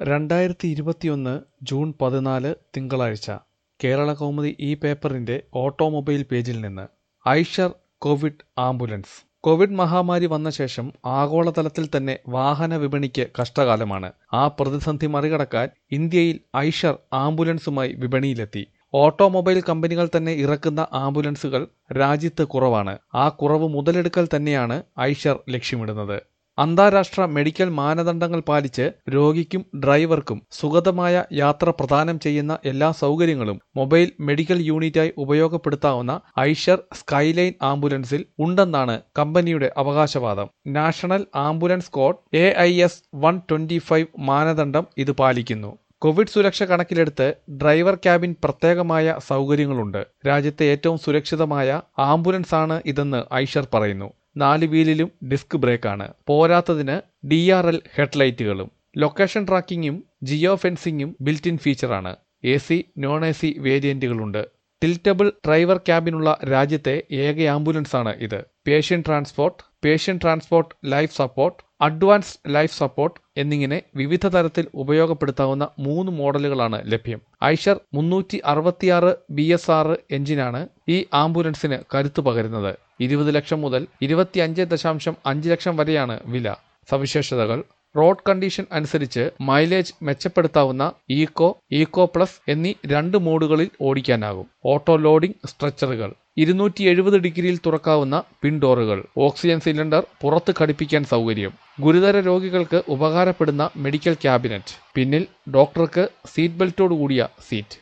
രണ്ടായിരത്തി ഇരുപത്തിയൊന്ന് ജൂൺ പതിനാല് തിങ്കളാഴ്ച കേരളകൗമുദി ഈ പേപ്പറിന്റെ ഓട്ടോമൊബൈൽ പേജിൽ നിന്ന് ഐഷർ കോവിഡ് ആംബുലൻസ് കോവിഡ് മഹാമാരി വന്ന ശേഷം ആഗോളതലത്തിൽ തന്നെ വാഹന വിപണിക്ക് കഷ്ടകാലമാണ് ആ പ്രതിസന്ധി മറികടക്കാൻ ഇന്ത്യയിൽ ഐഷർ ആംബുലൻസുമായി വിപണിയിലെത്തി ഓട്ടോമൊബൈൽ കമ്പനികൾ തന്നെ ഇറക്കുന്ന ആംബുലൻസുകൾ രാജ്യത്ത് കുറവാണ് ആ കുറവ് മുതലെടുക്കൽ തന്നെയാണ് ഐഷർ ലക്ഷ്യമിടുന്നത് അന്താരാഷ്ട്ര മെഡിക്കൽ മാനദണ്ഡങ്ങൾ പാലിച്ച് രോഗിക്കും ഡ്രൈവർക്കും സുഗതമായ യാത്ര പ്രദാനം ചെയ്യുന്ന എല്ലാ സൗകര്യങ്ങളും മൊബൈൽ മെഡിക്കൽ യൂണിറ്റായി ഉപയോഗപ്പെടുത്താവുന്ന ഐഷർ സ്കൈലൈൻ ആംബുലൻസിൽ ഉണ്ടെന്നാണ് കമ്പനിയുടെ അവകാശവാദം national ambulance code A I S one twenty five മാനദണ്ഡം ഇത് പാലിക്കുന്നു കോവിഡ് സുരക്ഷ കണക്കിലെടുത്ത് ഡ്രൈവർ ക്യാബിൻ പ്രത്യേകമായ സൗകര്യങ്ങളുണ്ട് രാജ്യത്തെ ഏറ്റവും സുരക്ഷിതമായ ആംബുലൻസ് ആണ് ഇതെന്ന് ഐഷർ പറയുന്നു നാല് വീലിലും ഡിസ്ക് ബ്രേക്കാണ് പോരാത്തതിന് ഡി ആർ എൽ ഹെഡ്ലൈറ്റുകളും ലൊക്കേഷൻ ട്രാക്കിങ്ങും ജിയോ ഫെൻസിങ്ങും ബിൽറ്റ് ഇൻ ഫീച്ചറാണ് A C non A C വേരിയന്റുകളുണ്ട് ടിൽറ്റബിൾ ഡ്രൈവർ ക്യാബിനുള്ള രാജ്യത്തെ ഏക ആംബുലൻസാണ് ഇത് patient transport patient transport life support advanced life support എന്നിങ്ങനെ വിവിധ തരത്തിൽ ഉപയോഗപ്പെടുത്താവുന്ന മൂന്ന് മോഡലുകളാണ് ലഭ്യം ഐഷർ മുന്നൂറ്റി അറുപത്തിയാറ് ബി എസ് ആറ് എഞ്ചിനാണ് ഈ ആംബുലൻസിന് കരുത്തു പകരുന്നത് ഇരുപത് ലക്ഷം മുതൽ ഇരുപത്തിയഞ്ച് ദശാംശം അഞ്ച് ലക്ഷം വരെയാണ് വില സവിശേഷതകൾ റോഡ് കണ്ടീഷൻ അനുസരിച്ച് മൈലേജ് മെച്ചപ്പെടുത്താവുന്ന ഈക്കോ ഈക്കോ പ്ലസ് എന്നീ രണ്ട് മോഡുകളിൽ ഓടിക്കാനാകും ഓട്ടോ ലോഡിംഗ് സ്ട്രെച്ചറുകൾ ഇരുന്നൂറ്റി എഴുപത് ഡിഗ്രിയിൽ തുറക്കാവുന്ന പിൻഡോറുകൾ ഓക്സിജൻ സിലിണ്ടർ പുറത്ത് ഘടിപ്പിക്കാൻ സൗകര്യം ഗുരുതര രോഗികൾക്ക് ഉപകാരപ്പെടുന്ന മെഡിക്കൽ ക്യാബിനറ്റ് പിന്നിൽ ഡോക്ടർക്ക് സീറ്റ് ബെൽറ്റോട് കൂടിയ സീറ്റ്